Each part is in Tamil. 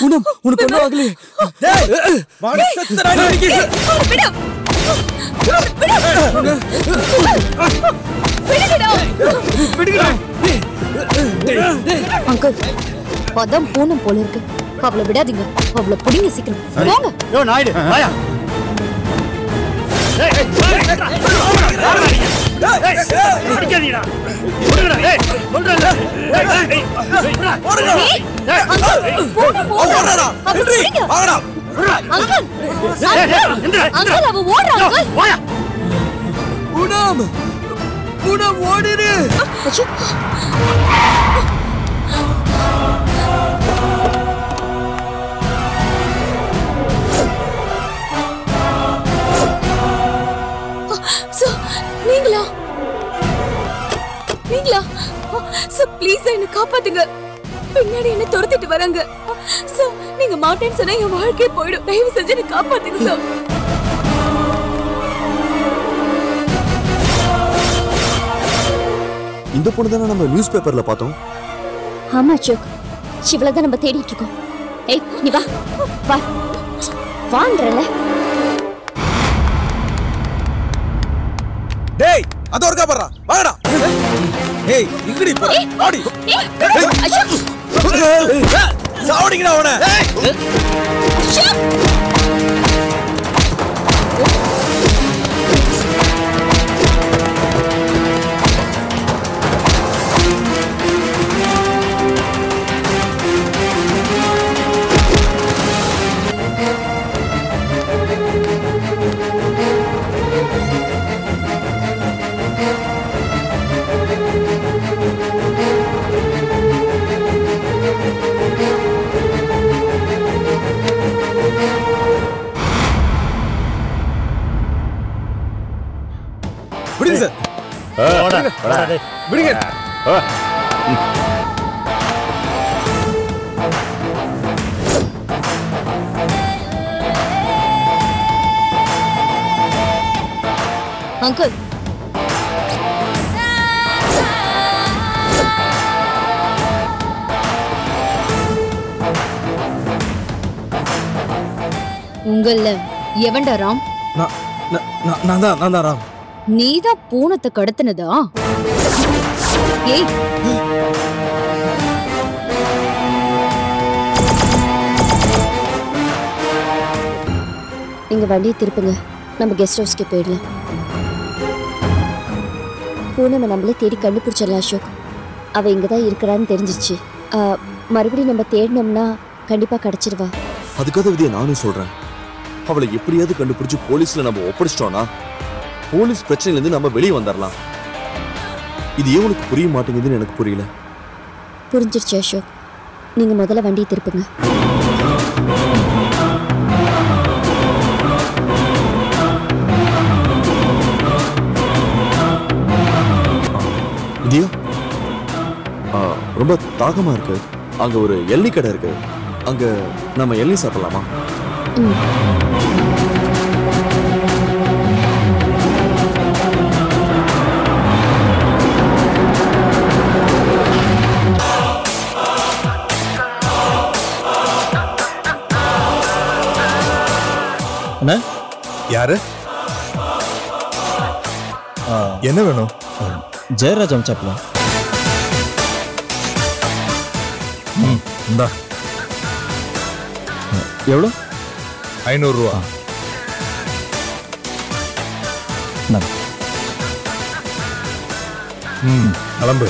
பூனம் உனக்கு ஒன்றும் ஆகலையே டேய் வாடி செத்துடா இன்னைக்கு விடு விடுடா அங்கிள் அதான் பூனம் போல இருக்கு அவளை விடாதீங்க அவளை புடிங்க சீக்கிரம் போங்க யோ நாயுடு வாயா அடிக்காதீடா ஓடுங்கடா ஏய் சொல்றேன்ல ஏய் ஏய் ஏய், அங்கிள், பூனம் ஓடுறா. அவளை பிடிங்க. வாங்கடா அங்கிள், ஏய், ஏய், அங்கிள், எந்திரா, எந்திரா. அங்கிள், அவ ஓடுறா, அங்கிள். வாயா பூனம் பூனம் ஓடிடு அச்சோ. சார், நீங்களா நீங்களா சார் ப்ளீஸ் என்ன காப்பாத்துங்க பின்னாடி என்ன துரத்திட்டு வராங்க சார் நீங்க மாட்டேன்னு சொன்னா என் வாழ்க்கையே போயிடும் தயவு செஞ்சு என்ன காப்பாத்துங்க சார் இந்த பொண்ணு தானே நம்ம நியூஸ் பேப்பர்ல பார்த்தோம் ஆமா அசோக் சிவலை தான் நம்ம தேடிட்டு இருக்கோம் ஏய் நீ வா வா வான்றல டேய் அது ஒருக்கா பண்றா வாங்கடா ஏய் இங்கடி போ ஆடி ஏய் அசோக் சாவடிங்கடா அவனை அசோக் விடுங்க சார் போடா போடா டேய் விடுங்க அங்கிள் உங்கள எவன்டா ராம் நான் நான்- நான் நான் தான் நான் தான் ராம் நீதான் பூனத்தை கடத்தினதா ஏய் நீங்க வண்டியை திருப்புங்க நம்ம கெஸ்ட் ஹவுஸ்க்கு போயிடலாம் பூனமை நம்மளே தேடி கண்டுபிடிச்சிடலாம் அசோக் அவ இங்க தான் இருக்கிறான்னு தெரிஞ்சிச்சு ஆ, மறுபடியும் நம்ம தேடினோம்னா கண்டிப்பா கிடைச்சிருவா அதுக்காக விதியை நானும் சொல்றேன் அவளை எப்படியாவது கண்டுபிடிச்சு போலீஸ்ல நம்ம ஒப்படைச்சிட்டோம்னா போலீஸ் பிரச்சனையில இருந்து நம்ம வெளியே வந்துடலாம் இது ஏன் உனக்கு புரிய மாட்டேங்குதுன்னு எனக்கு புரியல புரிஞ்சிருச்சு அசோக் நீங்க முதல்ல வண்டியை திருப்புங்க விதியா ஆ, ரொம்ப தாகமா இருக்கு அங்க ஒரு எள்ளி கடை இருக்கு அங்க நம்ம எள்ளி சாப்பிடலாமா அண்ணா யாரு என்ன வேணும் ஜெயராஜ் அமிச்சாப்ல ம் இந்தா எவ்வளோ ஐநூறுரூவா இந்தாங்க. ம் கிளம்பு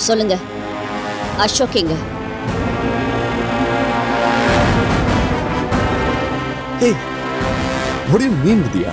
சொல்லுங்க அசோக் எங்க Hey, what do you mean, Vidya?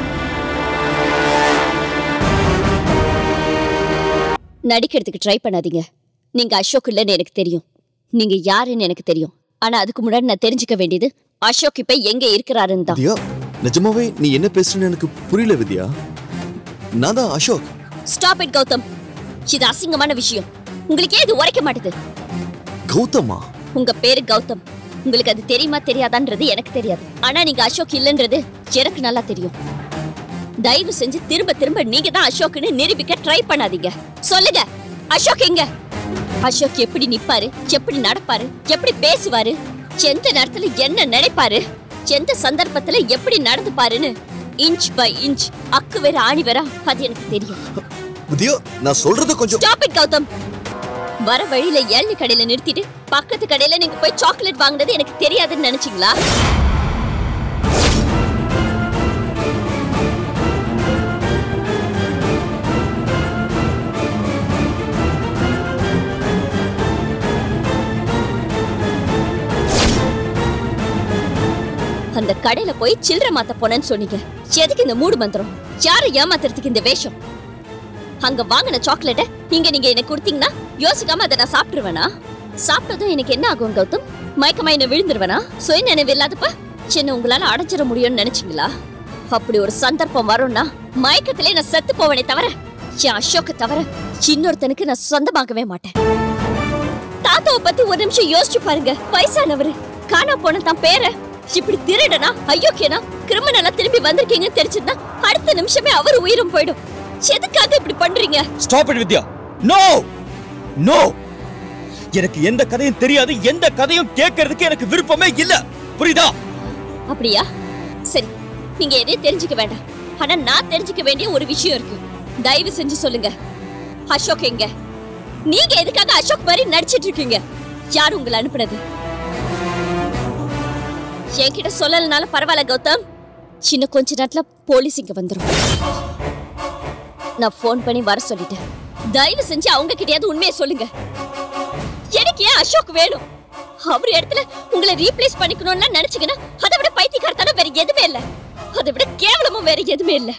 நடிக்கிறதுக்கு ட்ரை பண்ணாதீங்க நீங்க அசோக் இல்லைன்னு எனக்கு தெரியும் நீங்க யாருன்னு எனக்கு தெரியும் ஆனா அதுக்கு முன்னாடி நான் தெரிஞ்சுக்க வேண்டியது அசோக் இப்ப எங்க இருக்கிறாருன்னு தான் வித்யா நிஜமாவே நீ என்ன பேசுறன்னு எனக்கு புரியல வித்யா நான் தான் அசோக் ஸ்டாப் இட் கௌதம் இது அசிங்கமான விஷயம் உங்களுக்கே இது உரைக்க மாட்டுது கௌதமா உங்க பேரு கௌதம் உங்களுக்கு அது தெரியுமா தெரியாதான்றது எனக்கு தெரியாது ஆனா நீங்க அசோக் இல்லைன்றது எனக்கு நல்லா தெரியும் தயவு செஞ்சு திரும்ப திரும்ப நீங்க தான் அசோக்னு நிரூபிக்க ட்ரை பண்ணாதீங்க சொல்லுங்க அசோக் எங்க அசோக் எப்படி நிப்பாரு எப்படி நடப்பாரு எப்படி பேசுவாரு எந்த நேரத்துல என்ன நினைப்பாரு எந்த சந்தர்ப்பத்துல எப்படி நடந்துப்பாருன்னு இன்ச் பை இன்ச் அக்கு வேற ஆணி வேற அது எனக்கு தெரியும் வித்யா நான் சொல்றது கொஞ்சம் ஸ்டாப் இட் கௌதம் வர வழியில ஏழு கடையில நிறுத்திட்டு பக்கத்து கடையில நீங்க போய் சாக்லேட் வாங்குனது எனக்கு தெரியாதுன்னு நினைச்சீங்களா அந்த கடையில போய் சில்லறை மாத்த போனேன்னு சொன்னீங்க எதுக்கு இந்த மூடு மந்திரம் யாரை ஏமாத்துறதுக்கு இந்த வேஷம் அங்க வாங்கின சாக்லேட்டை இங்க நீங்க எனக்கு கொடுத்தீங்கன்னா யோசிக்காம அதை நான் சாப்பிட்டுருவேனா சாப்பிட்டதும் எனக்கு என்ன ஆகும் கௌதம் மயக்கமா என்ன விழுந்துருவேனா சுய நினைவு இல்லாதப்ப என்ன உங்களால அடைஞ்சிட முடியும்னு நினைச்சீங்களா அப்படி ஒரு சந்தர்ப்பம் வரும்னா மயக்கத்திலே நான் செத்து போவனே தவிர என் அசோக்க தவிர இன்னொருத்தனுக்கு நான் சொந்தமாகவே மாட்டேன் தாத்தாவை பத்தி ஒரு நிமிஷம் யோசிச்சு பாருங்க வயசானவரு காணா போன தான் பேர இப்படி திருடனா ஐயோக்கியனா கிரிமினலா திரும்பி வந்திருக்கீங்கன்னு தெரிஞ்சிருந்தா அடுத்த நிமிஷமே அவர் உயிரும் போயிடும் எதுக்காக இப்படி பண்றீங்க stop it Vidya no no எனக்கு எந்த கதையும் தெரியாது எந்த கதையும் கேட்கறதுக்கு எனக்கு விருப்பமே இல்ல புரியுதா அப்படியா சரி நீங்க எதையும் தெரிஞ்சுக்க வேண்டாம் ஆனா நான் தெரிஞ்சுக்க வேண்டிய ஒரு விஷயம் இருக்கு தயவு செஞ்சு சொல்லுங்க அசோக் எங்க நீங்க எதுக்காக அசோக் மாதிரி நடிச்சிட்டு இருக்கீங்க யார் உங்களை அனுப்புனது என்கிட்ட சொல்லலனாலும் பரவாயில்ல கௌதம் சின்ன கொஞ்ச நேரத்துல போலீஸ் இங்க வந்துரும் நான் ஃபோன் பண்ணி வர சொல்லிட்டேன் தயவு செஞ்சு அவங்க கிட்டயாவது உண்மையை சொல்லுங்க எனக்கு ஏன் அசோக் வேணும் அவர் இடத்துல உங்களை ரீப்ளேஸ் பண்ணிக்கணும்னு நினைச்சீங்கன்னா அதை விட பைத்தியக்காரத்தனம் வேற எதுவுமே இல்ல அதை விட கேவலமும் வேற எதுவுமே இல்ல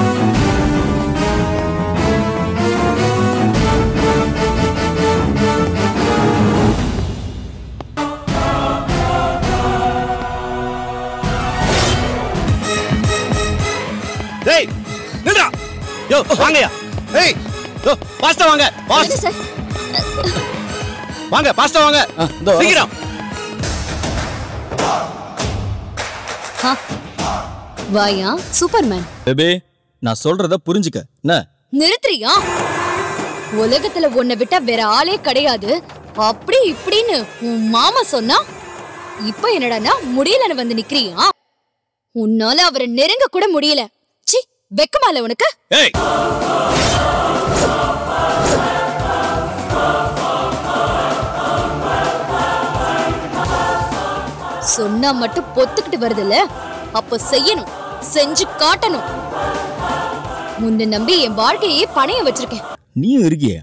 டேய் நில்றா யோ வாங்கயா ஏய் யோ பாஸ்டா வாங்க பாஸ் என்ன சார் வாங்க பாஸ்டா வாங்க சீக்கிரம் வாயா சூப்பர்மேன் பேபி நான் சொல்றத புரிஞ்சுக்க என்ன நிறுத்துறியா உலகத்துல உன்னை விட்டா வேற ஆளே கிடையாது அப்படி இப்படின்னு உன் மாமா சொன்னா இப்ப என்னடான்னா முடியலன்னு வந்து நிக்கிறியா உன்னால அவரை நெருங்க கூட முடியல சி வெக்கமால உனக்கு ஏய் சொன்னா மட்டும் பொத்துக்கிட்டு வருதுல்ல அப்ப செய்யணும் செஞ்சு காட்டணும் முன்ன நம்பி என் வாழ்க்கையே பணைய வச்சிருக்கேன் நீயும் இருக்கியே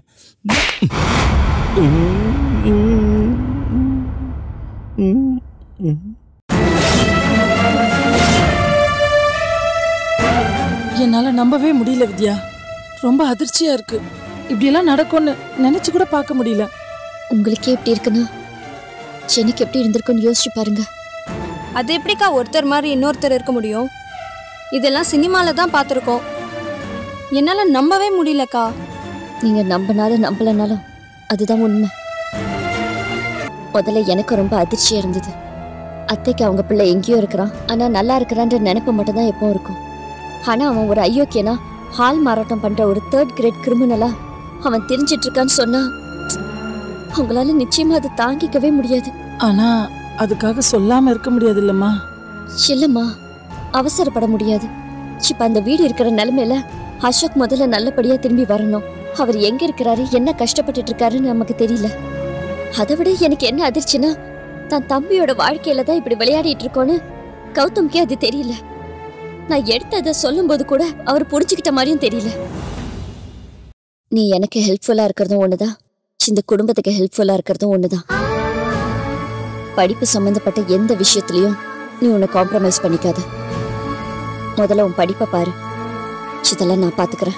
என்னால நம்பவே முடியல வித்யா ரொம்ப அதிர்ச்சியா இருக்கு இப்படியெல்லாம் நடக்கும்னு நினைச்சு கூட பார்க்க முடியல உங்களுக்கே எப்படி இருக்குன்னா எனக்கு எப்படி இருந்திருக்குன்னு யோசிச்சு பாருங்க அது எப்படிக்கா ஒருத்தர் மாதிரி இன்னொருத்தர் இருக்க முடியும் இதெல்லாம் சினிமால தான் பார்த்துருக்கோம் என்னால் நம்பவே முடியலக்கா நீங்க நம்பினாலும் நம்பலனாலும் அதுதான் உண்மை முதல்ல எனக்கு ரொம்ப அதிர்ச்சியா இருந்தது அத்தைக்கு அவங்க பிள்ளை எங்கேயோ இருக்கிறான் ஆனா நல்லா இருக்கிறான்ற நினைப்பு மட்டும் தான் எப்பவும் இருக்கும் ஆனா அவன் ஒரு அயோக்கியனா ஹால் மாறாட்டம் பண்ற ஒரு தேர்ட் கிரேட் கிரிமினலா அவன் தெரிஞ்சிட்டு இருக்கான்னு சொன்னா அவங்களால நிச்சயமா அதை தாங்கிக்கவே முடியாது ஆனா அதுக்காக சொல்லாம இருக்க முடியாது இல்லம்மா இல்லம்மா அவசரப்பட முடியாது இப்ப அந்த வீடு இருக்கிற நிலைமையில அசோக் முதல்ல நல்லபடியா திரும்பி வரணும் அவர் எங்க இருக்கிறாரு என்ன கஷ்டப்பட்டுட்டு இருக்காருன்னு நமக்கு தெரியல அதை விட எனக்கு என்ன அதிர்ச்சினா தன் தம்பியோட வாழ்க்கையில தான் இப்படி விளையாடிட்டு இருக்கோன்னு கௌதம்க்கே அது தெரியல நான் எடுத்ததை சொல்லும்போது கூட அவர் புரிஞ்சுக்கிட்ட மாதிரியும் தெரியல நீ எனக்கு ஹெல்ப்ஃபுல்லா இருக்கிறதும் ஒண்ணுதான் இந்த குடும்பத்துக்கு ஹெல்ப்ஃபுல்லா இருக்கிறதும் ஒண்ணுதான் படிப்பு சம்பந்தப்பட்ட எந்த விஷயத்திலயும் நீ உன்னை காம்ப்ரமைஸ் பண்ணிக்காத முதல்ல உன் படிப்பை பாரு இதெல்லாம் நான் பாத்துக்கிறேன்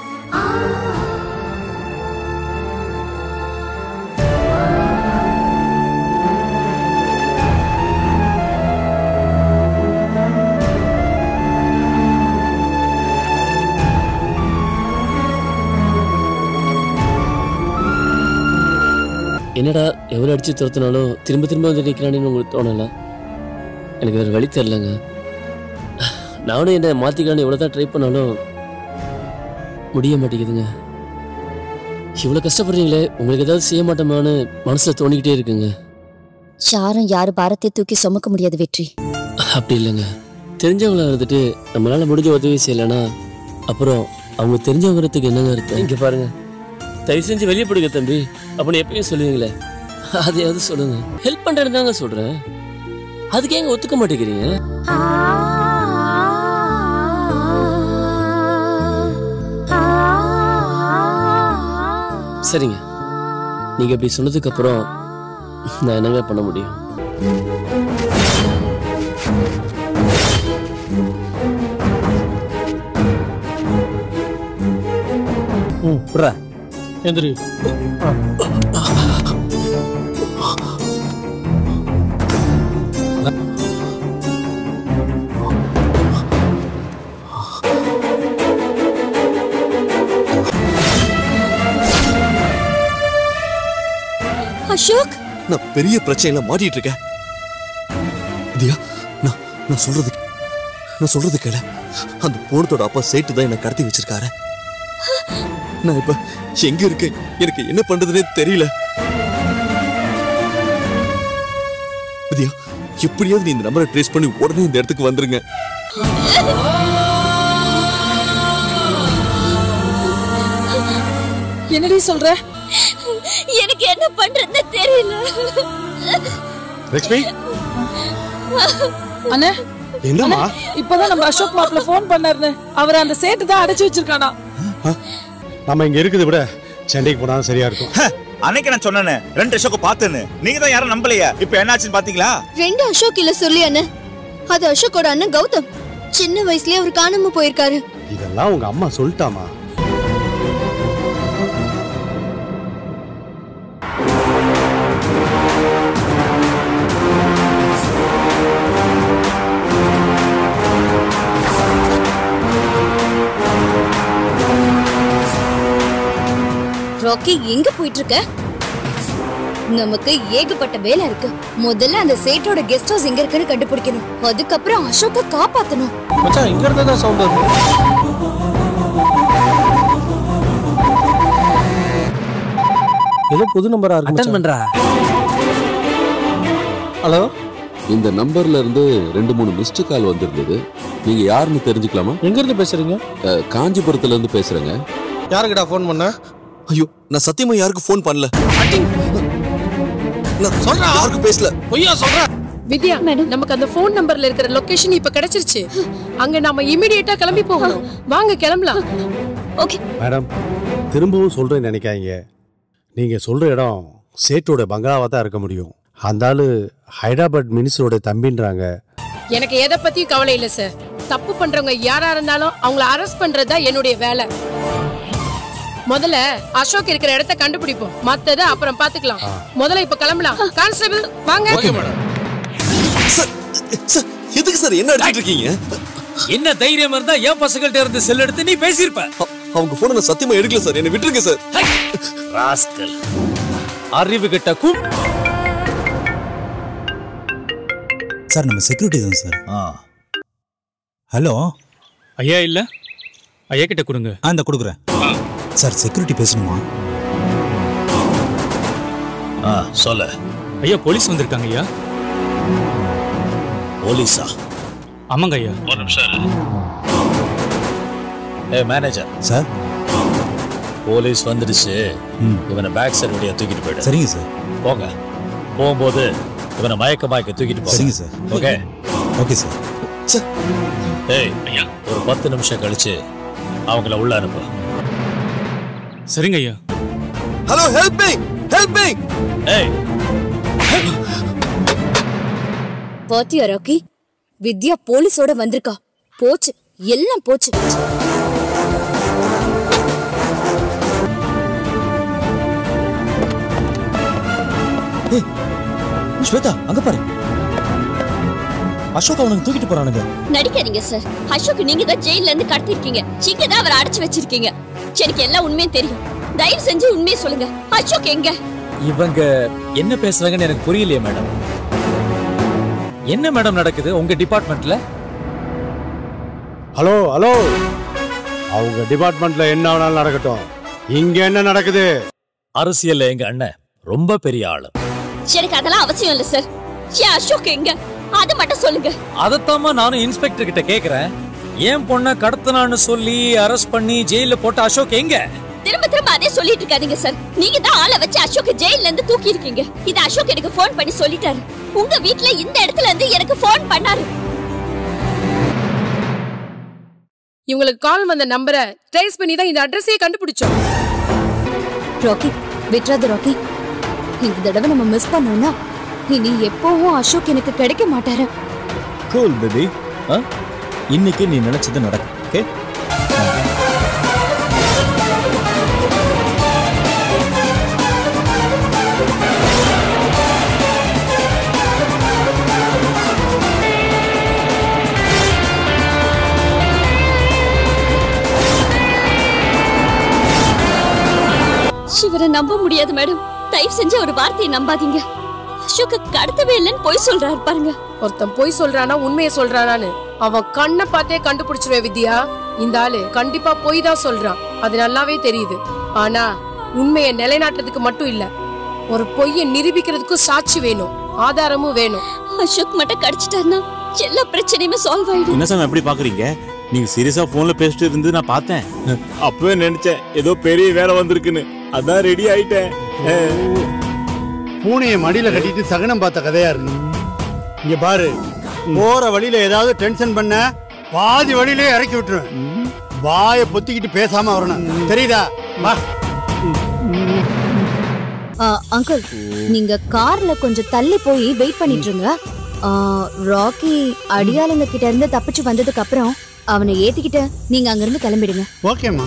என்னடா எவ்வளோ அடிச்சு துரத்தினாலும் திரும்ப திரும்ப வந்து நிற்கிறானேன்னு உங்களுக்கு தோணல எனக்கு வேறு வழி தெரிலங்க நானும் என்னை மாற்றிக்கலான்னு எவ்வளோ தான் ட்ரை பண்ணாலும் முடிய மாட்டேங்குதுங்க இவ்வளோ கஷ்டப்படுறீங்களே உங்களுக்கு ஏதாவது செய்ய மாட்டோமான்னு மனசில் தோணிக்கிட்டே இருக்குங்க யாரும் யாரு பாரத்தை தூக்கி சுமக்க முடியாது வெற்றி அப்படி இல்லைங்க தெரிஞ்சவங்கள இருந்துட்டு நம்மளால முடிஞ்ச உதவி செய்யலைன்னா அப்புறம் அவங்க தெரிஞ்சவங்கிறதுக்கு என்னங்க அர்த்தம் இங்கே பாருங்க தயவு செஞ்சு வெளியே போடுங்க தம்பி அப்படின்னு எப்பயும் சொல்லுவீங்களே அதையாவது சொல்லுங்க ஹெல்ப் பண்றேன்னு தாங்க சொல்றேன் அதுக்கு ஏங்க ஒத்துக்க மாட்டேங்கிறீங்க சரிங்க நீங்க இப்படி சொன்னதுக்கு அப்புறம் நான் என்னங்க பண்ண முடியும் ம் விட்றா எந்திரி அசோக் நான் பெரிய பிரச்சனையில மாட்டிட்டு இருக்கேன் தியா நான் நான் சொல்றது நான் சொல்றது கேள அந்த பொண்ணத்தோட அப்பா சேட்டு தான் என்ன கடத்தி வச்சிருக்காரு நான் இப்ப எங்க இருக்கேன் எனக்கு என்ன பண்றதுனே தெரியல வித்யா எப்படியாவது நீ இந்த நம்பரை ட்ரேஸ் பண்ணி உடனே இந்த இடத்துக்கு வந்துருங்க என்னடி சொல்ற எனக்கு என்ன பண்றதுன்னு தெரியல லட்சுமி அண்ணே என்னம்மா இப்பதான் நம்ம அசோக் மாப்ள ஃபோன் பண்ணாருன்னு அவரை அந்த சேட்டு தான் அடைச்சு வச்சிருக்கானா நம்ம இங்க இருக்கிறத விட சென்னைக்கு போனா சரியா இருக்கும் அன்னைக்கு நான் சொன்னேனே ரெண்டு அசோக்க பார்த்தேன்னு நீங்க தான் யாரும் நம்பலையா இப்ப என்னாச்சுன்னு பாத்தீங்களா ரெண்டு அசோக் இல்ல சொல்லி அண்ணன் அது அசோக்கோட அண்ணன் கௌதம் சின்ன வயசுலயே அவர் காணாம போயிருக்காரு இதெல்லாம் உங்க அம்மா சொல்லிட்டாமா ராக்கி எங்க போயிட்டு இருக்க நமக்கு ஏகப்பட்ட வேலை இருக்கு முதல்ல அந்த சேட்டோட கெஸ்ட் ஹவுஸ் எங்க இருக்குன்னு கண்டுபிடிக்கணும் அதுக்கப்புறம் அசோக்க காப்பாத்தணும் மச்சான் இங்க இருந்து தான் சவுண்ட் வருது ஏதோ புது நம்பரா இருக்கு அட்டன் பண்றா ஹலோ இந்த நம்பர்ல இருந்து ரெண்டு மூணு மிஸ்டு கால் வந்திருந்தது நீங்க யாருன்னு தெரிஞ்சுக்கலாமா எங்க இருந்து பேசுறீங்க அஹ், காஞ்சிபுரத்துல இருந்து பேசுறேங்க யாருக்குடா ஃபோன் பண்ண ஐயோ நான் சத்தியமா யாருக்கும் ஃபோன் பண்ணல நான் சொல்றேன் யாருக்கும் பேசல பொய்யா சொல்ற வித்யா நமக்கு அந்த ஃபோன் நம்பர்ல இருக்கிற லொகேஷன் இப்ப கிடைச்சிருச்சு அங்க நாம இமிடியேட்டா கிளம்பி போகணும் வாங்க கிளம்பலாம் ஓகே மேடம் திரும்பவும் சொல்றேன்னு நினைக்காதீங்க நீங்க சொல்ற இடம் சேட்டோட பங்களாவா தான் இருக்க முடியும் அந்த ஆளு ஹைதராபாத் மினிஸ்டரோட தம்பின்றாங்க எனக்கு எதை பத்தியும் கவலை இல்ல சார் தப்பு பண்றவங்க யாரா இருந்தாலும் அவங்கள அரெஸ்ட் பண்றதா என்னுடைய வேலை முதல்ல அசோக் இருக்கிற இடத்த கண்டுபிடிப்போம் மத்தத அப்புறம் பாத்துக்கலாம் முதல்ல இப்ப கிளம்பலாம் கான்ஸ்டபிள் வாங்க சார் சார் எதுக்கு சார் என்ன அடிச்சிட்டு இருக்கீங்க என்ன தைரியம் இருந்தா என் பசங்கள்ட்ட இருந்து செல் எடுத்து நீ பேசியிருப்ப அ- அவங்க போனை நான் சத்தியமா எடுக்கல சார் என்ன விட்டுருங்க சார் ராஸ்கல் அறிவு கிட்ட கூப் சார் நம்ம செக்யூரிட்டி தான் சார் ஹலோ ஐயா இல்ல ஐயா கிட்ட கொடுங்க ஆ இந்த கொடுக்குறேன் சார் செக்யூரிட்டி பேசணுமா ஆ சொல்ல ஐயா போலீஸ் வந்திருக்காங்க ஐயா போலீஸா ஆமாங்க ஐயா ஒரு நிமிஷம் ஏ மேனேஜர் சார் போலீஸ் வந்துடுச்சு ம் இவனை பேக் சைடு வழியா தூக்கிட்டு போயிடு சரிங்க சார் போங்க போகும்போது இவனை மயக்க மயக்க தூக்கிட்டு போங்க சரிங்க sir okay okay sir sir ஏய் ஒரு பத்து நிமிஷம் கழிச்சு அவங்கள உள்ள அனுப்பு சரிங்க ஐயா hello help me help me ஏய் பாத்தியா ராக்கி வித்யா போலீஸோட வந்திருக்கா போச்சு எல்லாம் போச்சு ஸ்வேதா அங்க பாரு அசோக் அவனுக்கு தூக்கிட்டு போறானுங்க நடிக்காதீங்க சார் அசோக் நீங்க தான் ஜெயில இருந்து கடத்திருக்கீங்க இங்க தான் அவரை அடைச்சு வச்சிருக்கீங்க எனக்கு எல்லா உண்மையும் தெரியும் தயவு செஞ்சு உண்மையை சொல்லுங்க அசோக் எங்க இவங்க என்ன பேசுறாங்கன்னு எனக்கு புரியலையே மேடம் என்ன மேடம் நடக்குது உங்க டிபார்ட்மெண்ட்ல ஹலோ ஹலோ அவங்க டிபார்ட்மெண்ட்ல என்ன வேணாலும் நடக்கட்டும் இங்க என்ன நடக்குது அரசியல்ல எங்க அண்ணன் ரொம்ப பெரிய ஆளு எனக்கு அதெல்லாம் அவசியம் இல்ல சார் ஏன் அசோக் எங்க அது மட்டும் சொல்லுங்க அதத்தாம்மா நானும் இன்ஸ்பெக்டர் கிட்ட கேக்குறேன் ஏன் பொண்ண கடத்தினான்னு சொல்லி அரெஸ்ட் பண்ணி ஜெயில போட்ட அசோக் எங்க திரும்ப திரும்ப அதே சொல்லிட்டு இருக்காதீங்க சார் நீங்க தான் ஆளை வச்சு அசோக் ஜெயில இருந்து தூக்கி இருக்கீங்க இது அசோக் எனக்கு ஃபோன் பண்ணி சொல்லிட்டாரு உங்க வீட்ல இந்த இடத்துல இருந்து எனக்கு ஃபோன் பண்ணாரு இவங்களுக்கு கால் வந்த நம்பரை ட்ரேஸ் பண்ணி தான் இந்த அட்ரஸையே கண்டுபிடிச்சோம் ராக்கி விட்றாத ராக்கி இந்த தடவை நம்ம மிஸ் பண்ணோம்னா இனி எப்பவும் அசோக் எனக்கு கிடைக்க மாட்டாரு கூல் பேபி இன்னைக்கு நீ நினைச்சது நடக்கும் ஓகே இவரை நம்ப முடியாது மேடம் தயவு செஞ்சு ஒரு வார்த்தையை நம்பாதீங்க அசோக்க கடத்தவே இல்லைன்னு பொய் சொல்றாரு பாருங்க ஒருத்தன் பொய் சொல்றானா உண்மையை சொல்றானான்னு அவன் கண்ணை பார்த்தே கண்டுபிடிச்சிருவே வித்யா இந்த ஆளு கண்டிப்பா பொய் தான் சொல்றான் அது நல்லாவே தெரியுது ஆனா உண்மையை நிலைநாட்டுறதுக்கு மட்டும் இல்ல ஒரு பொய்யை நிரூபிக்கிறதுக்கும் சாட்சி வேணும் ஆதாரமும் வேணும் அசோக் மட்டும் கடிச்சிட்டாருன்னா எல்லா பிரச்சனையுமே சால்வ் ஆயிடும் என்ன சாமி எப்படி பாக்குறீங்க நீங்க சீரியஸா போன்ல பேசிட்டு இருந்து நான் பார்த்தேன் அப்பவே நினைச்சேன் ஏதோ பெரிய வேலை வந்திருக்குன்னு அதான் ரெடி ஆயிட்டேன் பூனையை மடியில கட்டிட்டு சகனம் பார்த்த கதையா இருக்கு இங்க பாரு போற வழியில ஏதாவது டென்ஷன் பண்ண பாதி வழியிலே இறக்கி விட்டுருவேன் வாயை பொத்திக்கிட்டு பேசாம வரணும் தெரியுதா வா ஆ, அங்கிள் நீங்க கார்ல கொஞ்சம் தள்ளி போய் வெயிட் பண்ணிட்டு இருங்க ஆ, ராக்கி அடியாளுங்க கிட்ட இருந்து தப்பிச்சு வந்ததுக்கு அப்புறம் அவனை ஏத்திக்கிட்டு நீங்க அங்க இருந்து கிளம்பிடுங்க ஓகேம்மா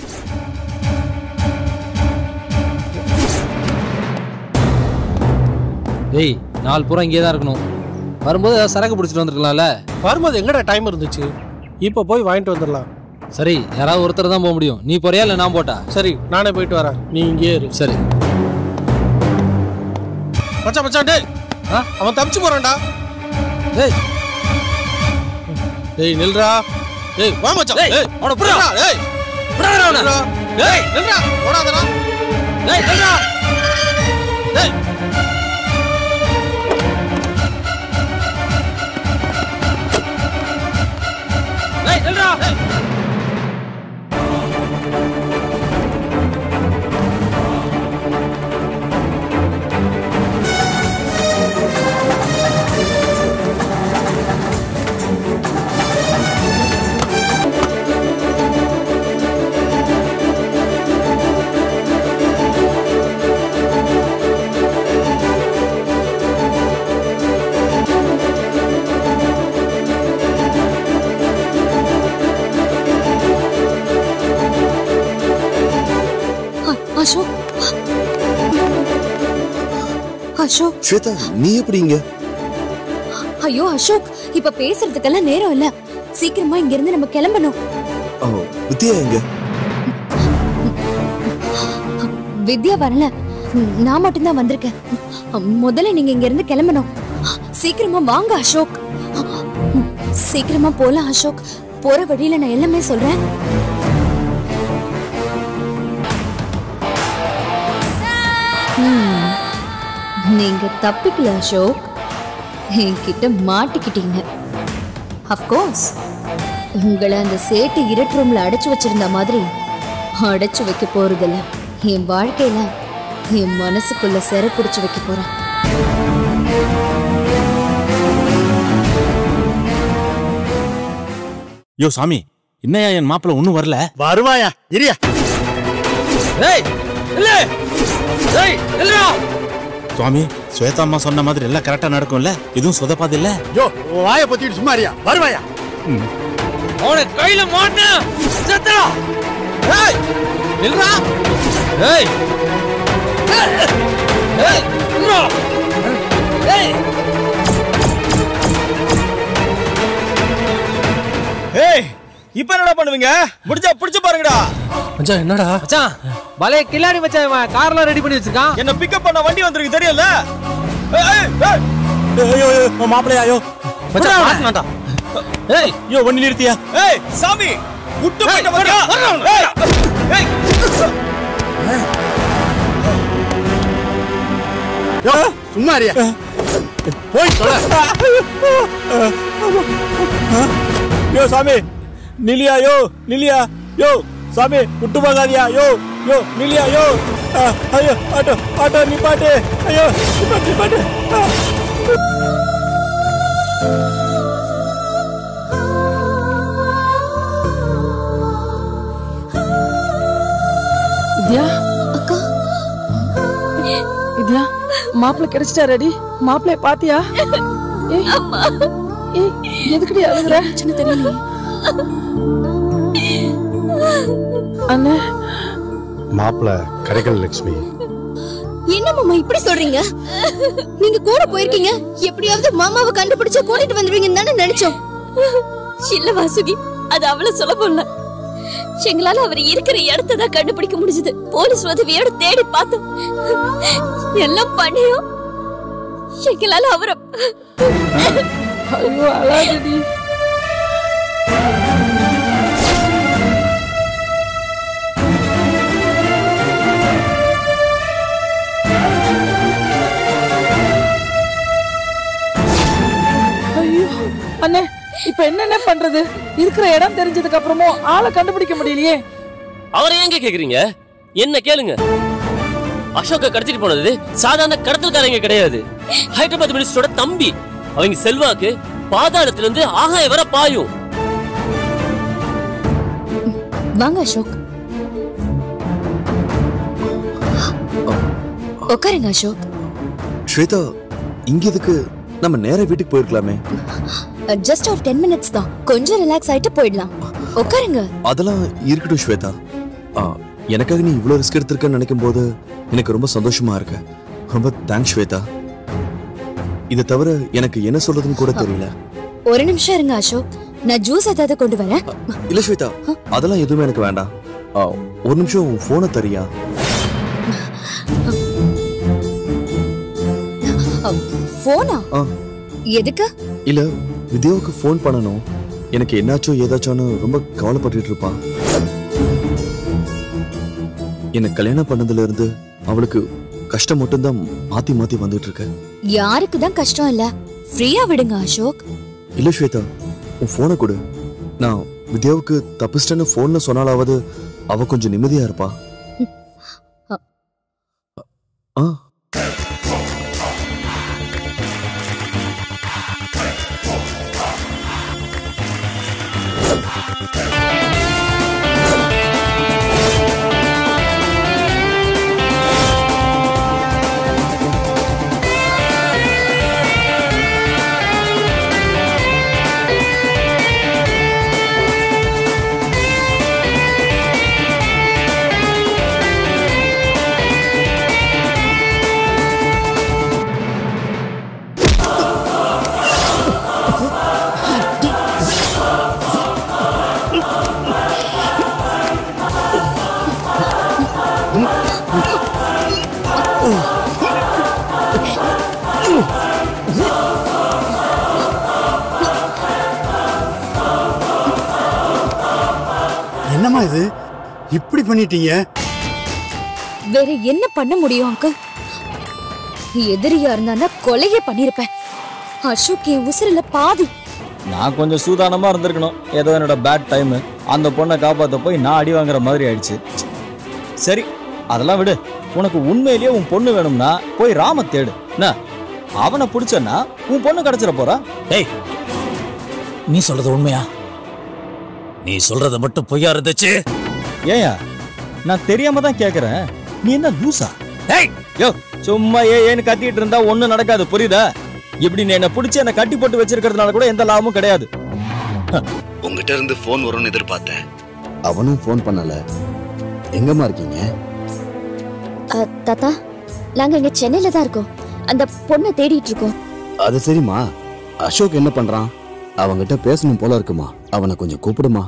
டேய் நாலு பூரா இங்கே தான் இருக்கணும் வரும்போது ஏதாவது சரக்கு பிடிச்சிட்டு வந்திருக்கலாம்ல வரும்போது எங்கடா டைம் இருந்துச்சு இப்போ போய் வாங்கிட்டு வந்துடலாம் சரி யாராவது ஒருத்தர் தான் போக முடியும் நீ போறியா இல்லை நான் போட்டா சரி நானே போயிட்டு வரேன் நீ இங்கே இரு சரி மச்சான் மச்சான் டேய் ஆ, அவன் தப்பிச்சு போறான்டா டேய் டேய் நில்றா டேய் வா மச்சான் டேய், டேய் அவனை புடுறா. டேய் விடாதடா அவனை. நில்றா. டேய் நில்றா ஓடாதடா டேய் நில்றா. டேய் டேய் நில்றா. அ- அசோக் அசோக் ஸ்வேதா நீ எப்படி இங்க ஐயோ அசோக் இப்ப பேசுறதுக்கெல்லாம் நேரம் இல்ல சீக்கிரமா இங்க இருந்து நம்ம கிளம்பணும் ஓ, வித்யா எங்க வித்யா வரல ம், நான் மட்டும்தான் வந்திருக்கேன் முதல்ல நீங்க இங்க இருந்து கிளம்பணும் சீக்கிரமா வாங்க அசோக் ம், சீக்கிரமா போலாம் அசோக் போற வழியில நான் எல்லாமே சொல்றேன் ம், நீங்க தப்பிக்கல அசோக் என்கிட்ட மாட்டிக்கிட்டீங்க அஃப்கோர்ஸ் உங்களை அந்த சேட்டு இருட்டு ரூம்ல அடைச்சு வச்சிருந்த மாதிரி அடைச்சு வைக்க போறதில்ல என் வாழ்க்கையில என் மனசுக்குள்ள சிறை பிடிச்சு வைக்க போறேன் யோ சாமி என்னையா என் மாப்பிள்ள ஒன்னும் வரல வருவாயா இரியா டேய் இல்ல டேய் நில்றா சுவாமி ஸ்வேதாம்மா சொன்ன மாதிரி எல்லாம் கரெக்டா நடக்கும்ல எதுவும் சொதப்பாது இல்ல யோ வாயை பத்திட்டு சும்மா இருயா வருவாயா அவனை கையில மாட்டின செத்தா ஏய் நில்றா ஏய் ஏய் நில்றா ஏய் ஏய் இப்போ என்னடா பண்ணுவீங்க முடிஞ்சா பிடிச்சு பாருங்கடா மச்சான் என்னடா மச்சான் பலே கில்லாடி மச்சான் இவன் கார்லாம் ரெடி பண்ணி வச்சிருக்கான் என்ன பிக்கப் பண்ண வண்டி வந்திருக்கு தெரியல ஐயோ மாப்பிளையா ஐயோ மச்சான் மாட்டலாம்டா ஏய் ஐயோ வண்டி நிறுத்தியா ஏய் சாமி விட்டு போயிட்ட வண்டியா ஏய் ஏய் யோ சும்மா இருயா போய் தொலை யோ சாமி நிலியா யோ நிலியா யோ சாமி விட்டு போகாதியா யோ யோ நிலியா யோ ஆ, ஐயோ ஆட்டோ ஆட்டோ நிப்பாட்டு ஐயோ நிப்பாட்டு நிப்பாட்டு ஆ. வித்யா அக்கா வித்யா மாப்பிள்ளை கிடைச்சிட்டாரடி மாப்பிள்ளைய பாத்தியா ஏய் ஏய் எதுக்குடி அழுகுற தெரியல அண்ணே மாப்பிள்ள கிடைக்கல லட்சுமி என்ன மாமா இப்படி சொல்றீங்க நீங்க கூட போயிருக்கீங்க எப்படியாவது மாமாவை கண்டுபிடிச்சு கூட்டிட்டு வந்துருவீங்கன்னு தானே நினைச்சோம் இல்ல வாசுகி அது அவ்வளவு சுலபம் இல்ல எங்களால அவர் இருக்கிற இடத்தை தான் கண்டுபிடிக்க முடிஞ்சது போலீஸ் உதவியோட தேடி பார்த்தோம் எல்லாம் பண்ணியும் எங்களால அவரை ஐயோ அழாதடி ஐயோ அண்ணே இப்ப என்னென்ன பண்றது இருக்கிற இடம் தெரிஞ்சதுக்கு அப்புறமும் ஆளை கண்டுபிடிக்க முடியலையே அவரை ஏங்க கேக்குறீங்க என்ன கேளுங்க அசோக்க கடத்திட்டு போனது சாதாரண கடத்தல்காரங்க கிடையாது ஹைதராபாத் மினிஸ்டரோட தம்பி அவங்க செல்வாக்கு பாதாளத்துல இருந்து ஆகாய வர பாயும் வாங்க அசோக் உட்காருங்க அசோக் ஸ்வேதா இங்க எதுக்கு நம்ம நேரா வீட்டுக்கு போயிருக்கலாமே ஜஸ்ட் ஒரு டென் மினிட்ஸ் தான் கொஞ்சம் ரிலாக்ஸ் ஆயிட்டு போயிடலாம் உட்காருங்க அதெல்லாம் இருக்கட்டும் ஸ்வேதா ஆ, எனக்காக நீ இவ்வளோ ரிஸ்க் எடுத்திருக்கன்னு நினைக்கும் போது எனக்கு ரொம்ப சந்தோஷமா இருக்கு ரொம்ப தேங்க்ஸ் ஸ்வேதா இதை தவிர எனக்கு என்ன சொல்றதுன்னு கூட தெரியல ஒரு நிமிஷம் இருங்க அசோக் நான் ஜூஸ் ஏதாவது கொண்டு வரேன் இல்ல ஸ்வேதா அதெல்லாம் எதுவுமே எனக்கு வேண்டாம் ஆ, ஒரு நிமிஷம் போனை தரியா போனா ஆ, எதுக்கு இல்ல வித்யாவுக்கு ஃபோன் பண்ணணும் எனக்கு என்னாச்சோ ஏதாச்சோன்னு ரொம்ப கவலைப்பட்டுட்டு இருப்பான் என்ன கல்யாணம் பண்ணதுல இருந்து அவளுக்கு கஷ்டம் மட்டும்தான் மாத்தி மாத்தி வந்துட்டு இருக்கு யாருக்கு தான் கஷ்டம் இல்ல ஃப்ரீயா விடுங்க அசோக் இல்ல ஸ்வேதா உன் போனை கொடு நான் வித்யாவுக்கு தப்பிச்சிட்டேன்னு போன்ல சொன்னாலாவது அவ கொஞ்சம் நிம்மதியா இருப்பா ஆ என்னம்மா இது இப்படி பண்ணிட்டீங்க வேற என்ன பண்ண முடியும் அங்கிள் எதிரியா இருந்தா கொலையே பண்ணிருப்பேன் அசோக் என் உசுரில பாதி நான் கொஞ்சம் சூதானமா இருந்திருக்கணும் ஏதோ என்னோட பேட் டைம் அந்த பொண்ணை காப்பாத்த போய் நான் அடி வாங்குற மாதிரி ஆயிடுச்சு சரி அதெல்லாம் விடு உனக்கு உண்மையிலேயே உன் பொண்ணு வேணும்னா போய் ராம தேடு என்ன அவனை பிடிச்சன்னா உன் பொண்ணு கிடைச்சிட போறா டேய் நீ சொல்றது உண்மையா நீ சொல்றது மட்டும் பொய்யா இருந்துச்சு ஏயா நான் தெரியாம தான் கேக்குறேன் நீ என்ன லூசா டேய் யோ சும்மா ஏ ஏன்னு கத்திட்டு இருந்தா ஒண்ணும் நடக்காது புரியுதா இப்படி நீ என்ன பிடிச்சி என்ன கட்டி போட்டு வச்சிருக்கிறதுனால கூட எந்த லாபமும் கிடையாது உங்ககிட்ட இருந்து ஃபோன் வரும்னு எதிர்பார்த்தேன் அவனும் ஃபோன் பண்ணல எங்கம்மா இருக்கீங்க அ, தாத்தா நாங்க இங்க சென்னையில தான் இருக்கோம் அந்த பொண்ணை தேடிட்டு இருக்கோம் அது சரிம்மா அசோக் என்ன பண்றான் அவங்கிட்ட பேசணும் போல இருக்குமா அவனை கொஞ்சம் கூப்பிடுமா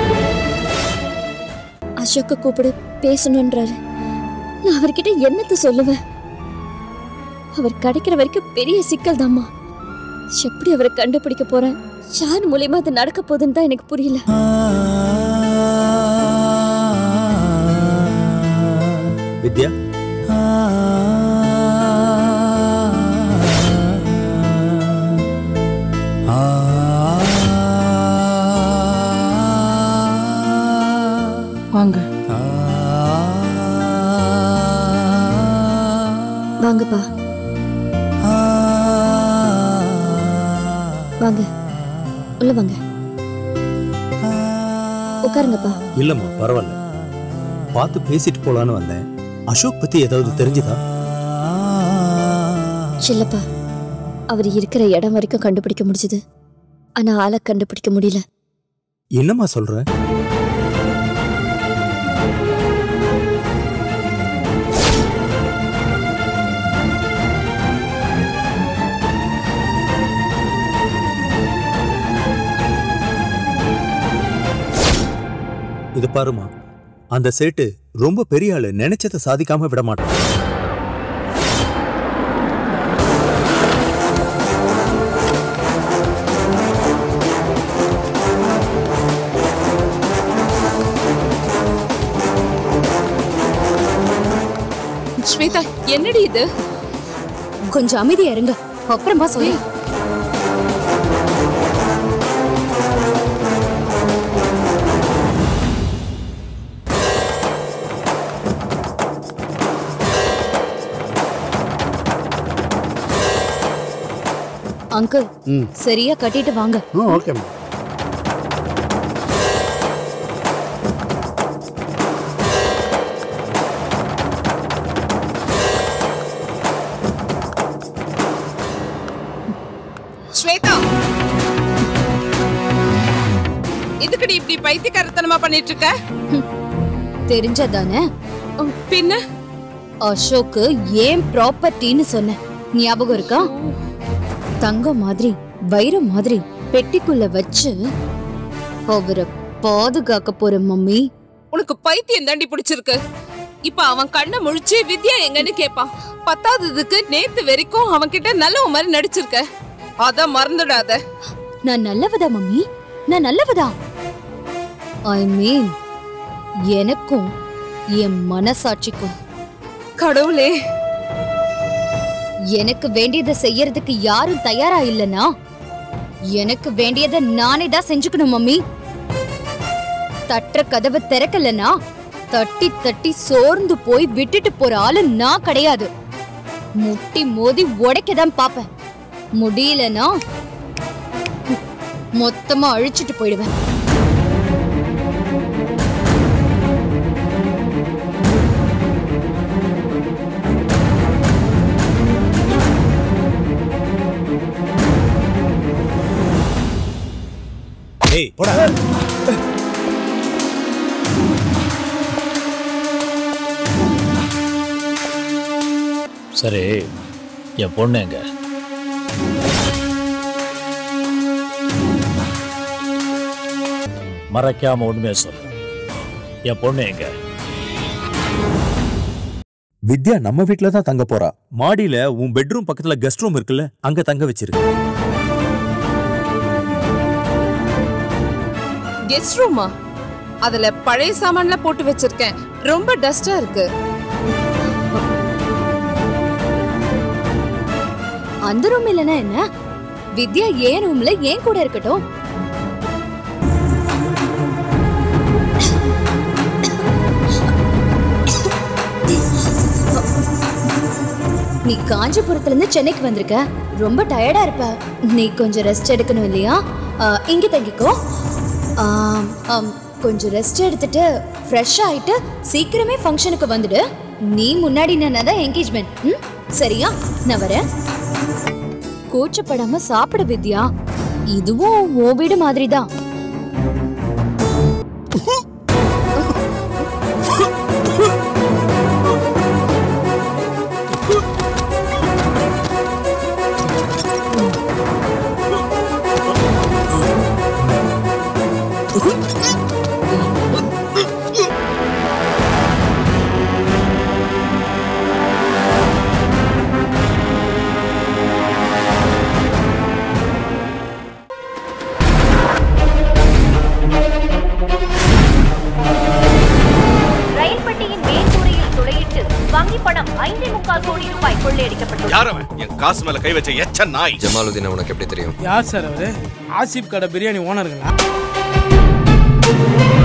அசோக்க கூப்பிடு பேசணுன்றாரு நான் அவர்கிட்ட என்னத்த சொல்லுவேன் அவர் கிடைக்கிற வரைக்கும் பெரிய சிக்கல் தாம்மா எப்படி அவரை கண்டுபிடிக்க போறேன் யார் மூலியமா அது நடக்க போகுதுன்னு தான் எனக்கு புரியல வித்யா வாங்க வாங்கப்பா வாங்க உள்ள வாங்க உட்காருங்கப்பா இல்லம்மா பரவாயில்ல பார்த்து பேசிட்டு போலான்னு வந்தேன் அசோக் பத்தி ஏதாவது தெரிஞ்சுதா இல்லப்பா அவர் இருக்கிற இடம் வரைக்கும் கண்டுபிடிக்க முடிஞ்சது ஆனா ஆளை கண்டுபிடிக்க முடியல என்னம்மா சொல்ற இது பாருமா அந்த சேட்டு ரொம்ப பெரிய ஆளு நினைச்சதை சாதிக்காம விட மாட்டான் ஸ்வேதா என்னடி இது கொஞ்சம் அமைதியா இருங்க அப்புறமா சொல்லு அங்கிள் ம் சரியா கட்டிட்டு வாங்க ம் ஓகேம்மா ஸ்வேதா எதுக்குடி இப்படி பைத்தியக்காரத்தனமா பண்ணிட்டு இருக்க தெரிஞ்சதானே பின்ன அசோக்கு ஏன் ப்ராப்பர்ட்டின்னு சொன்னேன் ஞாபகம் இருக்கா தங்கம் மாதிரி வைரம் மாதிரி பெட்டிக்குள்ள வச்சு அவரை பாதுகாக்க போற மம்மி உனக்கு பைத்தியம் தாண்டி பிடிச்சிருக்கு இப்ப அவன் கண்ணை முழிச்சு வித்யா எங்கன்னு கேட்பான் பத்தாததுக்கு நேத்து வரைக்கும் அவன் கிட்ட நல்லவ மாதிரி நடிச்சிருக்க அத மறந்துடாத நான் நல்லவதா மம்மி நான் நல்லவதா ஐ மீன் எனக்கும் என் மனசாட்சிக்கும் கடவுளே எனக்கு வேண்டியதை செய்யறதுக்கு யாரும் தயாரா இல்லனா எனக்கு வேண்டியதை நானே தான் செஞ்சுக்கணும் மம்மி தட்டுற கதவை திறக்கலனா தட்டி தட்டி சோர்ந்து போய் விட்டுட்டு போற ஆளு நான் கிடையாது முட்டி மோதி உடைக்க தான் பாப்பேன் முடியலனா மொத்தமா அழிச்சிட்டு போயிடுவேன் ஏய் போடா சரி என் பொண்ணு எங்க மறைக்காம உண்மையை சொல்லு என் பொண்ணு எங்க வித்யா நம்ம வீட்ல தான் தங்க போறா மாடியில உன் பெட்ரூம் பக்கத்துல கெஸ்ட் ரூம் இருக்குல்ல அங்க தங்க வச்சிருக்கு கெஸ்ட் ரூமா அதுல பழைய சாமான்லாம் போட்டு வச்சிருக்கேன் ரொம்ப டஸ்டா இருக்கு அந்த ரூம் இல்லனா என்ன வித்யா ஏன் ரூம்ல ஏன் கூட இருக்கட்டும் நீ காஞ்சிபுரத்துல இருந்து சென்னைக்கு வந்திருக்க ரொம்ப டயர்டா இருப்ப நீ கொஞ்சம் ரெஸ்ட் எடுக்கணும் இல்லையா ஆ, இங்க தங்கிக்கோ ஆம், ஆம், கொஞ்சம் ரெஸ்ட் எடுத்துட்டு ஃப்ரெஷ் ஆயிட்டு சீக்கிரமே ஃபங்க்ஷனுக்கு வந்துடு நீ முன்னாடி நின்னாதான் என்கேஜ்மெண்ட் ம் சரியா நான் வரேன் கூச்சப்படாம சாப்பிட வித்யா இதுவும் உன் வீடு மாதிரி தான் ரயில் பெட்டியின் மேற்கூரையில் துளையிட்டு வங்கி பணம் ஐந்தே முக்கால் கோடி ரூபாய் கொள்ளையடிக்கப்பட்டுள்ளது யார் அவன் என் காசு மேல கை வச்ச எச்ச நாய் ஜமாலுதீன் உனக்கு எப்படி தெரியும் யார் சார் அவரு ஆசிப் கடை பிரியாணி ஓனருங்களா